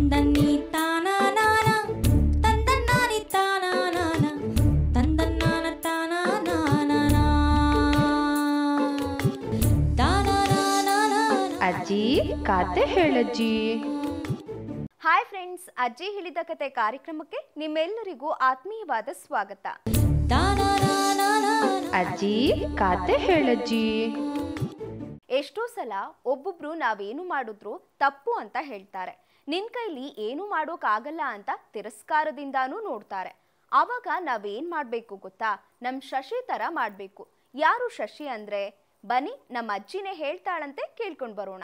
ತಂದನ್ನಿ ತಾನಾನಾನ ತಂದನ್ನಾನಿ ತಾನಾನಾನ ತಂದನ್ನಾನ ತಾನಾನಾನ ತಾನಾನಾನಾನ ಅಜ್ಜಿ ಕಾತೆ ಹೇಳಜ್ಜಿ hi friends ಅಜ್ಜಿ ಹೇಳಿದ ಕತೆ ಕಾರ್ಯಕ್ರಮಕ್ಕೆ ನಿಮ್ಮೆಲ್ಲರಿಗೂ ಆತ್ಮೀಯವಾದ ಸ್ವಾಗತ ಅಜ್ಜಿ ಕಾತೆ ಹೇಳಜ್ಜಿ ಎಷ್ಟೋ ಸಲ ಒಬ್ಬೊಬ್ರು ನಾವೇನು ಮಾಡಿದ್ರು ತಪ್ಪು ಅಂತ ಹೇಳ್ತಾರೆ ನಿನ್ ಕೈಲಿ ಏನು ಮಾಡೋಕ್ಕಾಗಲ್ಲ ಅಂತ ತಿರಸ್ಕಾರದಿಂದಾನೂ ನೋಡ್ತಾರೆ ಆವಾಗ ನಾವೇನ್ ಮಾಡ್ಬೇಕು ಗೊತ್ತಾ ನಮ್ ಶಶಿ ತರ ಮಾಡ್ಬೇಕು ಯಾರು ಶಶಿ ಅಂದ್ರೆ ಬನ್ನಿ ನಮ್ಮ ಅಜ್ಜಿನೇ ಹೇಳ್ತಾಳಂತೆ ಕೇಳ್ಕೊಂಡ್ ಬರೋಣ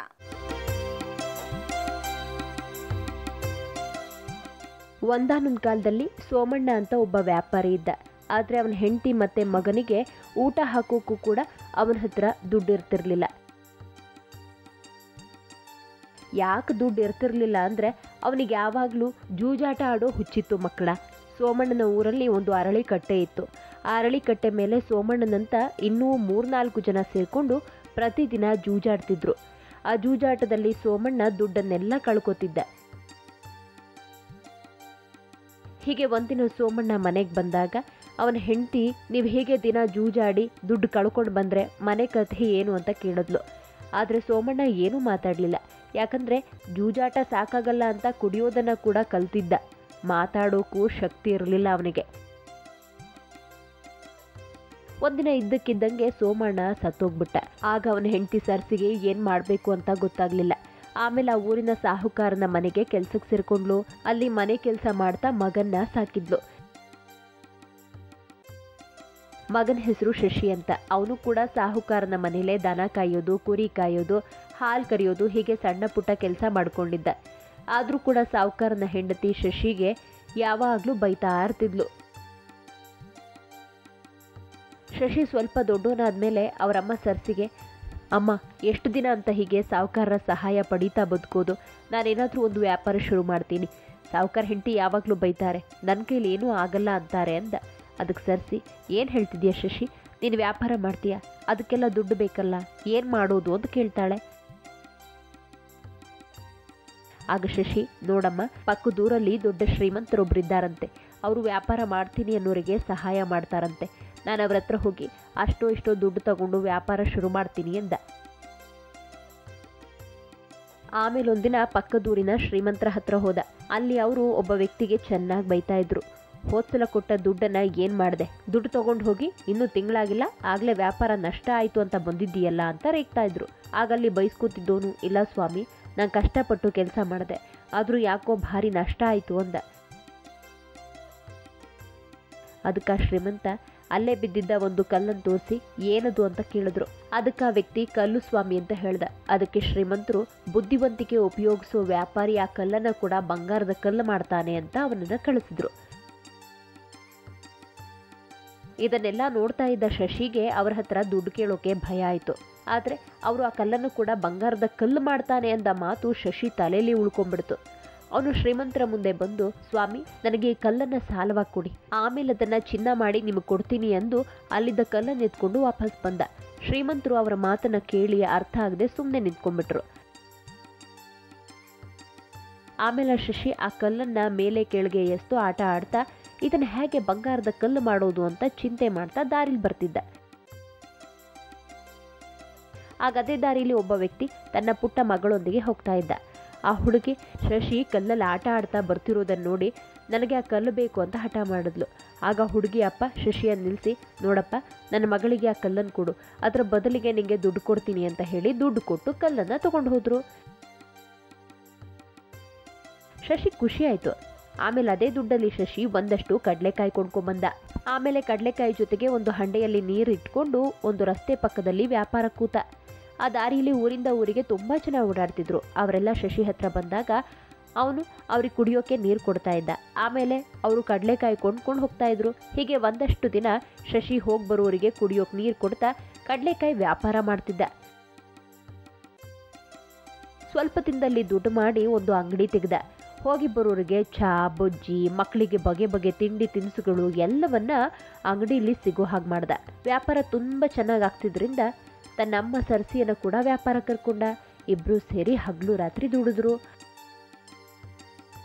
ಒಂದಾನೊಂದು ಕಾಲದಲ್ಲಿ ಸೋಮಣ್ಣ ಅಂತ ಒಬ್ಬ ವ್ಯಾಪಾರಿ ಇದ್ದ ಆದರೆ ಅವನ ಹೆಂಡತಿ ಮತ್ತೆ ಮಗನಿಗೆ ಊಟ ಹಾಕೋಕ್ಕೂ ಕೂಡ ಅವನ ಹತ್ರ ದುಡ್ಡು ಇರ್ತಿರ್ಲಿಲ್ಲ ಯಾಕೆ ದುಡ್ಡು ಇರ್ತಿರ್ಲಿಲ್ಲ ಅಂದರೆ ಅವನಿಗೆ ಯಾವಾಗಲೂ ಜೂಜಾಟ ಆಡೋ ಹುಚ್ಚಿತ್ತು ಮಕ್ಕಳ ಸೋಮಣ್ಣನ ಊರಲ್ಲಿ ಒಂದು ಅರಳಿ ಕಟ್ಟೆ ಇತ್ತು ಆ ಅರಳಿ ಕಟ್ಟೆ ಮೇಲೆ ಸೋಮಣ್ಣನಂತ ಇನ್ನೂ ಮೂರ್ನಾಲ್ಕು ಜನ ಸೇರಿಕೊಂಡು ಪ್ರತಿದಿನ ಜೂಜಾಡ್ತಿದ್ರು ಆ ಜೂಜಾಟದಲ್ಲಿ ಸೋಮಣ್ಣ ದುಡ್ಡನ್ನೆಲ್ಲ ಕಳ್ಕೊತಿದ್ದ ಹೀಗೆ ಒಂದಿನ ಸೋಮಣ್ಣ ಮನೆಗೆ ಬಂದಾಗ ಅವನ ಹೆಂಡತಿ ನೀವು ಹೀಗೆ ದಿನ ಜೂಜಾಡಿ ದುಡ್ಡು ಕಳ್ಕೊಂಡು ಬಂದರೆ ಮನೆ ಕಥೆ ಏನು ಅಂತ ಕೇಳಿದ್ಲು ಆದರೆ ಸೋಮಣ್ಣ ಏನೂ ಮಾತಾಡಲಿಲ್ಲ ಯಾಕಂದರೆ ಜೂಜಾಟ ಸಾಕಾಗಲ್ಲ ಅಂತ ಕುಡಿಯೋದನ್ನು ಕೂಡ ಕಲ್ತಿದ್ದ ಮಾತಾಡೋಕ್ಕೂ ಶಕ್ತಿ ಇರಲಿಲ್ಲ ಅವನಿಗೆ ಒಂದಿನ ಇದ್ದಕ್ಕಿದ್ದಂಗೆ ಸೋಮಣ್ಣ ಸತ್ತೋಗ್ಬಿಟ್ಟ ಆಗ ಅವನ ಹೆಂಡತಿ ಸರ್ಸಿಗೆ ಏನು ಮಾಡಬೇಕು ಅಂತ ಗೊತ್ತಾಗ್ಲಿಲ್ಲ ಆಮೇಲೆ ಆ ಊರಿನ ಸಾಹುಕಾರನ ಮನೆಗೆ ಕೆಲ್ಸಕ್ಕೆ ಸೇರ್ಕೊಂಡ್ಲು ಅಲ್ಲಿ ಮನೆ ಕೆಲಸ ಮಾಡ್ತಾ ಮಗನ್ನ ಸಾಕಿದ್ಲು ಮಗನ ಹೆಸರು ಶಶಿ ಅಂತ ಅವನು ಕೂಡ ಸಾಹುಕಾರನ ಮನೇಲೆ ದನ ಕಾಯೋದು ಕುರಿ ಕಾಯೋದು ಹಾಲು ಕರಿಯೋದು ಹೀಗೆ ಸಣ್ಣ ಪುಟ್ಟ ಕೆಲಸ ಮಾಡ್ಕೊಂಡಿದ್ದ ಆದರೂ ಕೂಡ ಸಾಹುಕಾರನ ಹೆಂಡತಿ ಶಶಿಗೆ ಯಾವಾಗಲೂ ಬೈತಾ ಇರ್ತಿದ್ಲು ಶಶಿ ಸ್ವಲ್ಪ ದೊಡ್ಡವನಾದ್ಮೇಲೆ ಅವರಮ್ಮ ಸರ್ಸಿಗೆ ಅಮ್ಮ ಎಷ್ಟು ದಿನ ಅಂತ ಹೀಗೆ ಸಾಹುಕಾರರ ಸಹಾಯ ಪಡೀತಾ ಬದುಕೋದು ನಾನೇನಾದರೂ ಒಂದು ವ್ಯಾಪಾರ ಶುರು ಮಾಡ್ತೀನಿ ಸಾಹುಕಾರ ಹೆಂಡತಿ ಯಾವಾಗಲೂ ಬೈತಾರೆ ನನ್ನ ಕೈಲಿ ಏನೂ ಆಗಲ್ಲ ಅಂತಾರೆ ಅಂದ ಅದಕ್ಕೆ ಸರ್ಸಿ ಏನು ಹೇಳ್ತಿದ್ಯಾ ಶಶಿ ನೀನು ವ್ಯಾಪಾರ ಮಾಡ್ತೀಯಾ ಅದಕ್ಕೆಲ್ಲ ದುಡ್ಡು ಬೇಕಲ್ಲ ಏನು ಮಾಡೋದು ಅಂತ ಕೇಳ್ತಾಳೆ ಆಗ ಶಶಿ ನೋಡಮ್ಮ ಪಕ್ಕದೂರಲ್ಲಿ ದೊಡ್ಡ ಶ್ರೀಮಂತರೊಬ್ಬರಿದ್ದಾರಂತೆ ಅವರು ವ್ಯಾಪಾರ ಮಾಡ್ತೀನಿ ಅನ್ನೋರಿಗೆ ಸಹಾಯ ಮಾಡ್ತಾರಂತೆ ನಾನು ಅವ್ರ ಹತ್ರ ಹೋಗಿ ಅಷ್ಟೋ ಇಷ್ಟೋ ದುಡ್ಡು ತಗೊಂಡು ವ್ಯಾಪಾರ ಶುರು ಮಾಡ್ತೀನಿ ಎಂದ ಆಮೇಲೆ ಒಂದಿನ ಪಕ್ಕದೂರಿನ ಶ್ರೀಮಂತರ ಹತ್ರ ಹೋದ ಅಲ್ಲಿ ಅವರು ಒಬ್ಬ ವ್ಯಕ್ತಿಗೆ ಚೆನ್ನಾಗಿ ಬೈತಾ ಇದ್ರು ಹೋದ್ಸಲ ಕೊಟ್ಟ ದುಡ್ಡನ್ನ ಏನ್ ಮಾಡಿದೆ ದುಡ್ಡು ತಗೊಂಡು ಹೋಗಿ ಇನ್ನೂ ತಿಂಗಳಾಗಿಲ್ಲ ಆಗ್ಲೇ ವ್ಯಾಪಾರ ನಷ್ಟ ಆಯ್ತು ಅಂತ ಬಂದಿದ್ದೀಯಲ್ಲ ಅಂತ ರೇಗ್ತಾ ಇದ್ರು ಆಗಲ್ಲಿ ಬೈಸ್ಕೊತಿದ್ದೋನು ಇಲ್ಲ ಸ್ವಾಮಿ ನಾನು ಕಷ್ಟಪಟ್ಟು ಕೆಲಸ ಮಾಡಿದೆ ಆದರೂ ಯಾಕೋ ಭಾರಿ ನಷ್ಟ ಆಯ್ತು ಅಂದ ಅದಕ್ಕೆ ಆ ಶ್ರೀಮಂತ ಅಲ್ಲೇ ಬಿದ್ದಿದ್ದ ಒಂದು ಕಲ್ಲನ್ನು ತೋರಿಸಿ ಏನದು ಅಂತ ಕೇಳಿದ್ರು ಅದಕ್ಕೆ ಆ ವ್ಯಕ್ತಿ ಕಲ್ಲು ಸ್ವಾಮಿ ಅಂತ ಹೇಳ್ದ ಅದಕ್ಕೆ ಶ್ರೀಮಂತರು ಬುದ್ಧಿವಂತಿಕೆ ಉಪಯೋಗಿಸೋ ವ್ಯಾಪಾರಿ ಆ ಕಲ್ಲನ್ನ ಕೂಡ ಬಂಗಾರದ ಕಲ್ಲು ಮಾಡ್ತಾನೆ ಅಂತ ಅವನನ್ನ ಕಳಿಸಿದ್ರು ಇದನ್ನೆಲ್ಲ ನೋಡ್ತಾ ಇದ್ದ ಶಶಿಗೆ ಅವರ ಹತ್ರ ದುಡ್ಡು ಕೇಳೋಕೆ ಭಯ ಆಯಿತು ಆದರೆ ಅವರು ಆ ಕಲ್ಲನ್ನು ಕೂಡ ಬಂಗಾರದ ಕಲ್ಲು ಮಾಡ್ತಾನೆ ಅಂದ ಮಾತು ಶಶಿ ತಲೆಯಲ್ಲಿ ಉಳ್ಕೊಂಡ್ಬಿಡ್ತು ಅವನು ಶ್ರೀಮಂತರ ಮುಂದೆ ಬಂದು ಸ್ವಾಮಿ ನನಗೆ ಈ ಕಲ್ಲನ್ನು ಸಾಲವಾಗಿ ಕೊಡಿ ಆಮೇಲೆ ಅದನ್ನ ಚಿನ್ನ ಮಾಡಿ ನಿಮಗೆ ಕೊಡ್ತೀನಿ ಎಂದು ಅಲ್ಲಿದ್ದ ಕಲ್ಲನ್ನು ಎತ್ಕೊಂಡು ವಾಪಸ್ ಬಂದ ಶ್ರೀಮಂತರು ಅವರ ಮಾತನ್ನ ಕೇಳಿ ಅರ್ಥ ಆಗದೆ ಸುಮ್ಮನೆ ನಿಂತ್ಕೊಂಡ್ಬಿಟ್ರು ಆಮೇಲೆ ಶಶಿ ಆ ಕಲ್ಲನ್ನ ಮೇಲೆ ಕೆಳಗೆ ಎಸ್ತು ಆಟ ಆಡ್ತಾ ಇದನ್ನ ಹೇಗೆ ಬಂಗಾರದ ಕಲ್ಲು ಮಾಡೋದು ಅಂತ ಚಿಂತೆ ಮಾಡ್ತಾ ದಾರಿಲಿ ಬರ್ತಿದ್ದ ಆಗ ಅದೇ ದಾರಿಲಿ ಒಬ್ಬ ವ್ಯಕ್ತಿ ತನ್ನ ಪುಟ್ಟ ಮಗಳೊಂದಿಗೆ ಹೋಗ್ತಾ ಇದ್ದ ಆ ಹುಡುಗಿ ಶಶಿ ಕಲ್ಲಲ್ಲಿ ಆಟ ಆಡ್ತಾ ಬರ್ತಿರೋದನ್ನ ನೋಡಿ ನನಗೆ ಆ ಕಲ್ಲು ಬೇಕು ಅಂತ ಹಠ ಮಾಡಿದ್ಲು ಆಗ ಹುಡುಗಿ ಅಪ್ಪ ಶಶಿಯನ್ನು ನಿಲ್ಲಿಸಿ ನೋಡಪ್ಪ ನನ್ನ ಮಗಳಿಗೆ ಆ ಕಲ್ಲನ್ನು ಕೊಡು ಅದರ ಬದಲಿಗೆ ನಿಂಗೆ ದುಡ್ಡು ಕೊಡ್ತೀನಿ ಅಂತ ಹೇಳಿ ದುಡ್ಡು ಕೊಟ್ಟು ಕಲ್ಲನ್ನು ತಗೊಂಡು ಹೋದ್ರು ಶಶಿ ಖುಷಿ ಆಯ್ತು ಆಮೇಲೆ ಅದೇ ದುಡ್ಡಲ್ಲಿ ಶಶಿ ಒಂದಷ್ಟು ಕಡಲೆಕಾಯಿ ಕೊಂಡ್ಕೊಂಬಂದ ಆಮೇಲೆ ಕಡಲೆಕಾಯಿ ಜೊತೆಗೆ ಒಂದು ಹಂಡೆಯಲ್ಲಿ ನೀರು ಇಟ್ಕೊಂಡು ಒಂದು ರಸ್ತೆ ಪಕ್ಕದಲ್ಲಿ ವ್ಯಾಪಾರ ಕೂತ ಆ ದಾರಿಯಲ್ಲಿ ಊರಿಂದ ಊರಿಗೆ ತುಂಬಾ ಜನ ಓಡಾಡ್ತಿದ್ರು ಅವರೆಲ್ಲ ಶಶಿ ಹತ್ರ ಬಂದಾಗ ಅವನು ಅವ್ರಿಗೆ ಕುಡಿಯೋಕೆ ನೀರು ಕೊಡ್ತಾ ಇದ್ದ ಆಮೇಲೆ ಅವರು ಕಡಲೆಕಾಯಿ ಕೊಂಡ್ಕೊಂಡು ಹೋಗ್ತಾ ಇದ್ರು ಹೀಗೆ ಒಂದಷ್ಟು ದಿನ ಶಶಿ ಹೋಗಿ ಬರೋರಿಗೆ ಕುಡಿಯೋಕೆ ನೀರು ಕೊಡ್ತಾ ಕಡಲೆಕಾಯಿ ವ್ಯಾಪಾರ ಮಾಡ್ತಿದ್ದ ಸ್ವಲ್ಪ ದಿನದಲ್ಲಿ ದುಡ್ಡು ಮಾಡಿ ಒಂದು ಅಂಗಡಿ ತೆಗೆದ ಹೋಗಿ ಬರೋರಿಗೆ ಚಹಾ ಬಜ್ಜಿ ಮಕ್ಕಳಿಗೆ ಬಗೆ ಬಗೆ ತಿಂಡಿ ತಿನಿಸುಗಳು ಎಲ್ಲವನ್ನ ಅಂಗಡಿಯಲ್ಲಿ ಸಿಗೋ ಹಾಗೆ ಮಾಡ್ದ ವ್ಯಾಪಾರ ತುಂಬ ಚೆನ್ನಾಗಿ ಆಗ್ತಿದ್ರಿಂದ ತನ್ನ ಅಮ್ಮ ಸರಸಿಯನ್ನ ಕೂಡ ವ್ಯಾಪಾರ ಕರ್ಕೊಂಡ ಇಬ್ರು ಸೇರಿ ಹಗಲು ರಾತ್ರಿ ದುಡಿದ್ರು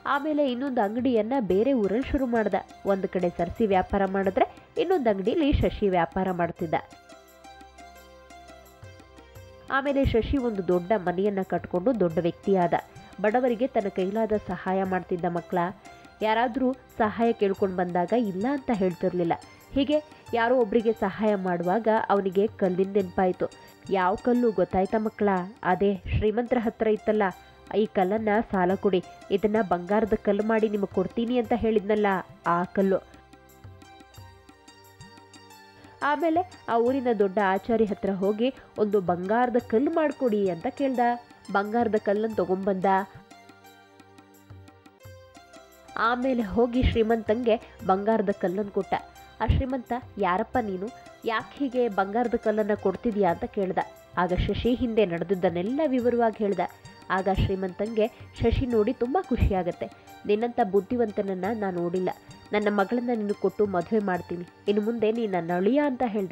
ಆಮೇಲೆ ಇನ್ನೊಂದು ಅಂಗಡಿಯನ್ನ ಬೇರೆ ಊರಲ್ಲಿ ಶುರು ಮಾಡ್ದ ಒಂದು ಕಡೆ ಸರಸಿ ವ್ಯಾಪಾರ ಮಾಡಿದ್ರೆ ಇನ್ನೊಂದು ಅಂಗಡಿಲಿ ಶಶಿ ವ್ಯಾಪಾರ ಮಾಡ್ತಿದ್ದ ಆಮೇಲೆ ಶಶಿ ಒಂದು ದೊಡ್ಡ ಮನೆಯನ್ನ ಕಟ್ಕೊಂಡು ದೊಡ್ಡ ವ್ಯಕ್ತಿಯಾದ ಬಡವರಿಗೆ ತನ್ನ ಕೈಲಾದ ಸಹಾಯ ಮಾಡ್ತಿದ್ದ ಮಕ್ಕಳ ಯಾರಾದರೂ ಸಹಾಯ ಕೇಳ್ಕೊಂಡು ಬಂದಾಗ ಇಲ್ಲ ಅಂತ ಹೇಳ್ತಿರ್ಲಿಲ್ಲ ಹೀಗೆ ಯಾರೋ ಒಬ್ರಿಗೆ ಸಹಾಯ ಮಾಡುವಾಗ ಅವನಿಗೆ ಕಲ್ಲಿನ ನೆನಪಾಯಿತು ಯಾವ ಕಲ್ಲು ಗೊತ್ತಾಯ್ತಾ ಮಕ್ಕಳ ಅದೇ ಶ್ರೀಮಂತರ ಹತ್ರ ಇತ್ತಲ್ಲ ಈ ಕಲ್ಲನ್ನ ಸಾಲ ಕೊಡಿ ಇದನ್ನ ಬಂಗಾರದ ಕಲ್ಲು ಮಾಡಿ ನಿಮಗೆ ಕೊಡ್ತೀನಿ ಅಂತ ಹೇಳಿದ್ನಲ್ಲ ಆ ಕಲ್ಲು ಆಮೇಲೆ ಆ ಊರಿನ ದೊಡ್ಡ ಆಚಾರಿ ಹತ್ರ ಹೋಗಿ ಒಂದು ಬಂಗಾರದ ಕಲ್ಲು ಮಾಡ್ಕೊಡಿ ಅಂತ ಕೇಳ್ದ ಬಂಗಾರದ ಕಲ್ಲನ್ನು ತಗೊಂಬಂದ ಆಮೇಲೆ ಹೋಗಿ ಶ್ರೀಮಂತಂಗೆ ಬಂಗಾರದ ಕಲ್ಲನ್ನು ಕೊಟ್ಟ ಆ ಶ್ರೀಮಂತ ಯಾರಪ್ಪ ನೀನು ಯಾಕೆ ಹೀಗೆ ಬಂಗಾರದ ಕಲ್ಲನ್ನು ಕೊಡ್ತಿದ್ಯಾ ಅಂತ ಕೇಳ್ದ ಆಗ ಶಶಿ ಹಿಂದೆ ನಡೆದಿದ್ದನ್ನೆಲ್ಲ ವಿವರವಾಗಿ ಹೇಳ್ದ ಆಗ ಶ್ರೀಮಂತಂಗೆ ಶಶಿ ನೋಡಿ ತುಂಬ ಖುಷಿಯಾಗತ್ತೆ ನಿನ್ನಂಥ ಬುದ್ಧಿವಂತನನ್ನ ನಾನು ನೋಡಿಲ್ಲ ನನ್ನ ಮಗಳನ್ನ ನಿನ್ನ ಕೊಟ್ಟು ಮದುವೆ ಮಾಡ್ತೀನಿ ಇನ್ನು ಮುಂದೆ ನೀ ನನ್ನ ಅಳಿಯ ಅಂತ ಹೇಳ್ದ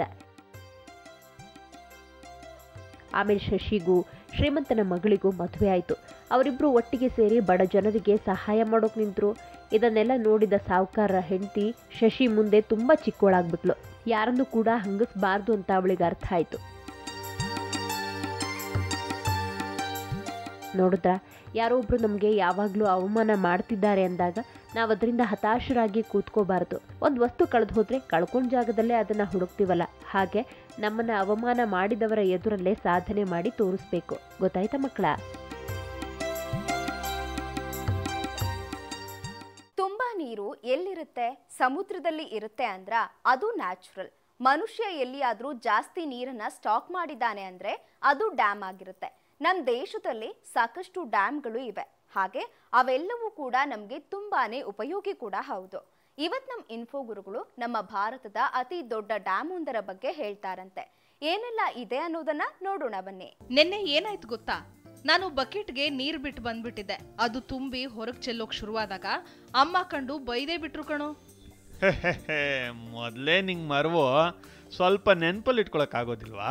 ಆಮೇಲೆ ಶಶಿಗೂ ಶ್ರೀಮಂತನ ಮಗಳಿಗೂ ಮದುವೆ ಆಯಿತು ಅವರಿಬ್ಬರು ಒಟ್ಟಿಗೆ ಸೇರಿ ಬಡ ಜನರಿಗೆ ಸಹಾಯ ಮಾಡೋಕೆ ನಿಂತರು ಇದನ್ನೆಲ್ಲ ನೋಡಿದ ಸಾಹುಕಾರರ ಹೆಂಡತಿ ಶಶಿ ಮುಂದೆ ತುಂಬ ಚಿಕ್ಕೋಳಾಗ್ಬಿಟ್ಲು ಯಾರನ್ನು ಕೂಡ ಹಂಗಿಸ್ಬಾರ್ದು ಅಂತ ಅವಳಿಗೆ ಅರ್ಥ ಆಯಿತು ನೋಡಿದ್ರ ಯಾರೋ ಒಬ್ರು ನಮಗೆ ಯಾವಾಗಲೂ ಅವಮಾನ ಮಾಡ್ತಿದ್ದಾರೆ ಅಂದಾಗ ನಾವು ಅದರಿಂದ ಹತಾಶರಾಗಿ ಕೂತ್ಕೋಬಾರ್ದು ಒಂದು ವಸ್ತು ಕಳೆದು ಹೋದ್ರೆ ಕಳ್ಕೊಂಡ ಜಾಗದಲ್ಲೇ ಅದನ್ನ ಹುಡುಕ್ತೀವಲ್ಲ ಹಾಗೆ ನಮ್ಮನ್ನ ಅವಮಾನ ಮಾಡಿದವರ ಎದುರಲ್ಲೇ ಸಾಧನೆ ಮಾಡಿ ತೋರಿಸ್ಬೇಕು ಗೊತ್ತಾಯ್ತಾ ಮಕ್ಕಳ ತುಂಬಾ ನೀರು ಎಲ್ಲಿರುತ್ತೆ ಸಮುದ್ರದಲ್ಲಿ ಇರುತ್ತೆ ಅಂದ್ರ ಅದು ನ್ಯಾಚುರಲ್ ಮನುಷ್ಯ ಎಲ್ಲಿಯಾದ್ರೂ ಜಾಸ್ತಿ ನೀರನ್ನ ಸ್ಟಾಕ್ ಮಾಡಿದ್ದಾನೆ ಅಂದ್ರೆ ಅದು ಡ್ಯಾಮ್ ಆಗಿರುತ್ತೆ ನಮ್ಮ ದೇಶದಲ್ಲಿ ಸಾಕಷ್ಟು ಡ್ಯಾಮ್ಗಳು ಇವೆ ಹಾಗೆ ಅವೆಲ್ಲವೂ ಕೂಡ ನಮಗೆ ತುಂಬಾನೇ ಉಪಯೋಗಿ ಕೂಡ ಹೌದು ಇವತ್ ನಮ್ಮ ಇನ್ಫೋ ಗುರುಗಳು ನಮ್ಮ ಭಾರತದ ಅತಿ ದೊಡ್ಡ ಡ್ಯಾಮ್ ಒಂದರ ಬಗ್ಗೆ ಹೇಳ್ತಾರಂತೆ ಏನೆಲ್ಲ ಇದೆ ಅನ್ನೋದನ್ನ ನೋಡೋಣ ಬನ್ನಿ ನಿನ್ನೆ ಏನಾಯ್ತು ಗೊತ್ತಾ ನಾನು ಬಕೆಟ್ಗೆ ನೀರ್ ಬಿಟ್ಟು ಬಂದ್ಬಿಟ್ಟಿದ್ದೆ ಅದು ತುಂಬಿ ಹೊರಗ್ ಚೆಲ್ಲೋಕ್ ಶುರುವಾದಾಗ ಅಮ್ಮ ಕಂಡು ಬೈದೇ ಬಿಟ್ರು ಕಣೋ ಮೊದಲೇ ನಿಂಗೆ ಮರವು ಸ್ವಲ್ಪ ನೆನ್ಪಲ್ಲಿ ಇಟ್ಕೊಳಕ್ ಆಗೋದಿಲ್ವಾ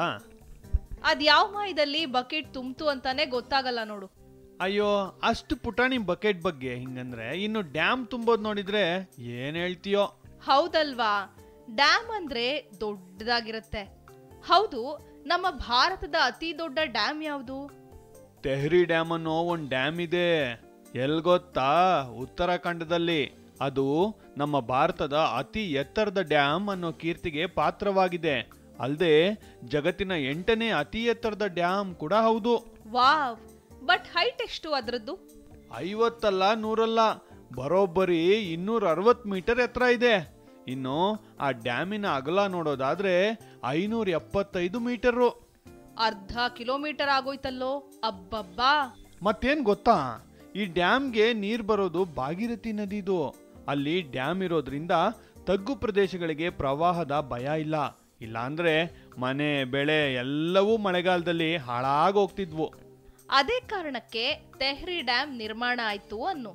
ಅದ್ ಯಾವ ಮಾಯದಲ್ಲಿ ಬಕೆಟ್ ತುಂಬ್ತು ಅಂತಾನೆ ಗೊತ್ತಾಗಲ್ಲ ನೋಡು ಅಯ್ಯೋ ಅಷ್ಟು ಪುಟಾಣಿ ಬಕೆಟ್ ಬಗ್ಗೆ ಹಿಂಗಂದ್ರೆ ಇನ್ನು ಡ್ಯಾಮ್ ತುಂಬೋದ್ ನೋಡಿದ್ರೆ ಏನ್ ಹೇಳ್ತೀಯೋ ಹೌದಲ್ವಾ ಡ್ಯಾಮ್ ಅಂದ್ರೆ ದೊಡ್ಡದಾಗಿರುತ್ತೆ ಹೌದು ನಮ್ಮ ಭಾರತದ ಅತಿ ದೊಡ್ಡ ಡ್ಯಾಮ್ ಯಾವುದು ತೆಹ್ರಿ ಡ್ಯಾಮ್ ಅನ್ನೋ ಒಂದ್ ಡ್ಯಾಮ್ ಇದೆ ಎಲ್ ಗೊತ್ತಾ ಉತ್ತರಾಖಂಡದಲ್ಲಿ ಅದು ನಮ್ಮ ಭಾರತದ ಅತಿ ಎತ್ತರದ ಡ್ಯಾಮ್ ಅನ್ನೋ ಕೀರ್ತಿಗೆ ಪಾತ್ರವಾಗಿದೆ ಅಲ್ಲದೆ ಜಗತ್ತಿನ ಎಂಟನೇ ಅತಿ ಎತ್ತರದ ಡ್ಯಾಮ್ ಕೂಡ ಹೌದು ವಾವ್ ಬಟ್ ಹೈಟ್ ಎಷ್ಟು ಅದ್ರದ್ದು ಐವತ್ತಲ್ಲ ನೂರಲ್ಲ ಬರೋಬ್ಬರಿ ಇನ್ನೂರ ಅರವತ್ ಮೀಟರ್ ಎತ್ತರ ಇದೆ ಇನ್ನು ಆ ಡ್ಯಾಮಿನ ಅಗಲ ನೋಡೋದಾದ್ರೆ ಐನೂರ ಎಪ್ಪತ್ತೈದು ಮೀಟರು ಅರ್ಧ ಕಿಲೋಮೀಟರ್ ಆಗೋಯ್ತಲ್ಲೋ ಅಬ್ಬಬ್ಬಾ ಮತ್ತೇನ್ ಗೊತ್ತಾ ಈ ಡ್ಯಾಮ್ಗೆ ನೀರ್ ಬರೋದು ಭಾಗೀರಥಿ ನದಿದು ಅಲ್ಲಿ ಡ್ಯಾಮ್ ಇರೋದ್ರಿಂದ ತಗ್ಗು ಪ್ರದೇಶಗಳಿಗೆ ಪ್ರವಾಹದ ಭಯ ಇಲ್ಲ ಇಲ್ಲಾಂದ್ರೆ ಮನೆ ಬೆಳೆ ಎಲ್ಲವೂ ಮಳೆಗಾಲದಲ್ಲಿ ಹಾಳಾಗೋಗ್ತಿದ್ವು ಅದೇ ಕಾರಣಕ್ಕೆ ತೆಹ್ರಿ ಡ್ಯಾಮ್ ನಿರ್ಮಾಣ ಆಯ್ತು ಅನ್ನು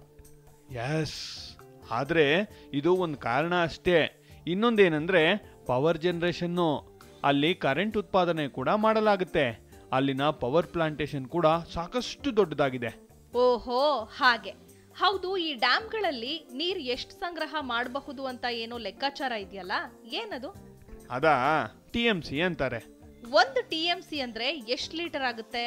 ಎಸ್ ಆದರೆ ಇದು ಒಂದು ಕಾರಣ ಅಷ್ಟೇ ಇನ್ನೊಂದೇನೆಂದ್ರೆ ಪವರ್ ಜನ್ರೇಷನ್ನು ಅಲ್ಲಿ ಕರೆಂಟ್ ಉತ್ಪಾದನೆ ಕೂಡ ಮಾಡಲಾಗುತ್ತೆ ಅಲ್ಲಿನ ಪವರ್ ಪ್ಲಾಂಟೇಶನ್ ಕೂಡ ಸಾಕಷ್ಟು ದೊಡ್ಡದಾಗಿದೆ ಓಹೋ ಹಾಗೆ ಹೌದು ಈ ಡ್ಯಾಮ್ಗಳಲ್ಲಿ ನೀರ್ ಎಷ್ಟು ಸಂಗ್ರಹ ಮಾಡಬಹುದು ಅಂತ ಏನೋ ಲೆಕ್ಕಾಚಾರ ಇದೆಯಲ್ಲ ಏನದು ಅದಾ ಟಿ ಎಂ ಸಿ ಅಂತಾರೆ ಒಂದು ಟಿ ಎಂ ಸಿ ಅಂದ್ರೆ ಎಷ್ಟು ಲೀಟರ್ ಆಗುತ್ತೆ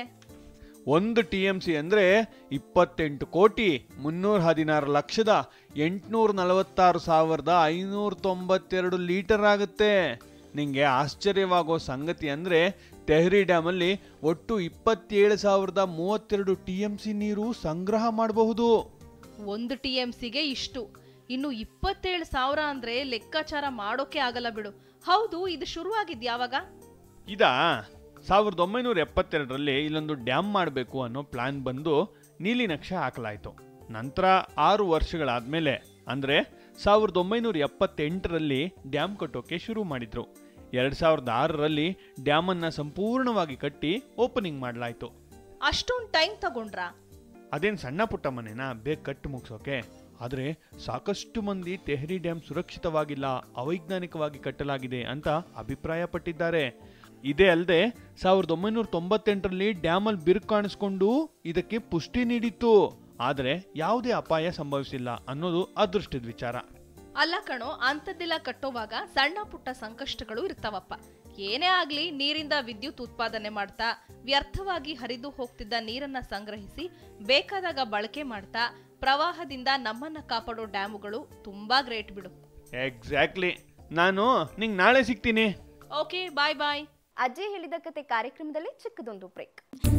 ಒಂದು ಟಿ ಎಂ ಸಿ ಅಂದರೆ ಇಪ್ಪತ್ತೆಂಟು ಕೋಟಿ ಮುನ್ನೂರ ಹದಿನಾರು ಲಕ್ಷದ ಎಂಟುನೂರ ನಲವತ್ತಾರು ಸಾವಿರದ ಐನೂರ ತೊಂಬತ್ತೆರಡು ಲೀಟರ್ ಆಗುತ್ತೆ ನಿಂಗೆ ಆಶ್ಚರ್ಯವಾಗೋ ಸಂಗತಿ ಅಂದರೆ ತೆಹ್ರಿ ಡ್ಯಾಮಲ್ಲಿ ಒಟ್ಟು ಇಪ್ಪತ್ತೇಳು ಸಾವಿರದ ಮೂವತ್ತೆರಡು ಟಿ ಎಂ ಸಿ ನೀರು ಸಂಗ್ರಹ ಮಾಡಬಹುದು ಒಂದು ಟಿ ಎಂ ಸಿಗೆ ಇಷ್ಟು ಇನ್ನು ಇಪ್ಪತ್ತೇಳು ಸಾವಿರ ಅಂದ್ರೆ ಲೆಕ್ಕಾಚಾರ ಮಾಡೋಕೆ ಆಗಲ್ಲ ಬಿಡು ಹೌದು ಇದು ಶುರುವಾಗಿದ್ ಯಾವಾಗ ಇದಾ ಸಾವಿರದ ಒಂಬೈನೂರ ಎಪ್ಪತ್ತೆರಡರಲ್ಲಿ ಇಲ್ಲೊಂದು ಡ್ಯಾಮ್ ಮಾಡಬೇಕು ಅನ್ನೋ ಪ್ಲಾನ್ ಬಂದು ನೀಲಿ ನಕ್ಷೆ ಹಾಕಲಾಯಿತು ನಂತರ ಆರು ವರ್ಷಗಳಾದಮೇಲೆ ಅಂದರೆ ಸಾವಿರದ ಒಂಬೈನೂರ ಎಪ್ಪತ್ತೆಂಟರಲ್ಲಿ ಡ್ಯಾಮ್ ಕಟ್ಟೋಕೆ ಶುರು ಮಾಡಿದ್ರು ಎರಡು ಸಾವಿರದ ಆರರಲ್ಲಿ ಡ್ಯಾಮನ್ನು ಸಂಪೂರ್ಣವಾಗಿ ಕಟ್ಟಿ ಓಪನಿಂಗ್ ಮಾಡಲಾಯಿತು ಅಷ್ಟೊಂದು ಟೈಮ್ ತಗೊಂಡ್ರಾ ಅದೇನು ಸಣ್ಣ ಪುಟ್ಟ ಮನೆನ ಬೇಗ ಕಟ್ಟು ಮುಗಿಸೋಕೆ ಆದರೆ ಸಾಕಷ್ಟು ಮಂದಿ ತೆಹರಿ ಡ್ಯಾಮ್ ಸುರಕ್ಷಿತವಾಗಿಲ್ಲ ಅವೈಜ್ಞಾನಿಕವಾಗಿ ಕಟ್ಟಲಾಗಿದೆ ಅಂತ ಅಭಿಪ್ರಾಯ ಪಟ್ಟಿದ್ದಾರೆ ಇದೇ ಅಲ್ಲದೆ ಸಾವಿರದ ಒಂಬೈನೂರ ತೊಂಬತ್ತೆಂಟರಲ್ಲಿ ಡ್ಯಾಮಲ್ಲಿ ಬಿರುಕು ಕಾಣಿಸ್ಕೊಂಡು ಇದಕ್ಕೆ ಪುಷ್ಟಿ ನೀಡಿತ್ತು ಆದರೆ ಯಾವುದೇ ಅಪಾಯ ಸಂಭವಿಸಿಲ್ಲ ಅನ್ನೋದು ಅದೃಷ್ಟದ ವಿಚಾರ ಅಲ್ಲ ಕಣೋ ಅಂಥದ್ದೆಲ್ಲ ಕಟ್ಟೋವಾಗ ಸಣ್ಣ ಪುಟ್ಟ ಸಂಕಷ್ಟಗಳು ಇರ್ತಾವಪ್ಪ ಏನೇ ಆಗ್ಲಿ ನೀರಿಂದ ವಿದ್ಯುತ್ ಉತ್ಪಾದನೆ ಮಾಡ್ತಾ ವ್ಯರ್ಥವಾಗಿ ಹರಿದು ಹೋಗ್ತಿದ್ದ ನೀರನ್ನ ಸಂಗ್ರಹಿಸಿ ಬೇಕಾದಾಗ ಬಳಕೆ ಮಾಡ್ತಾ ಪ್ರವಾಹದಿಂದ ನಮ್ಮನ್ನ ಕಾಪಾಡೋ ಡ್ಯಾಮುಗಳು ತುಂಬಾ ಗ್ರೇಟ್ ಬಿಡು ಎಕ್ಸಾಕ್ಟ್ಲಿ ನಾನು ನಿಂಗೆ ನಾಳೆ ಸಿಗ್ತೀನಿ ಓಕೆ ಬಾಯ್ ಬಾಯ್ ಅಜ್ಜಿ ಹೇಳಿದ ಕತೆ ಕಾರ್ಯಕ್ರಮದಲ್ಲಿ ಚಿಕ್ಕದೊಂದು ಬ್ರೇಕ್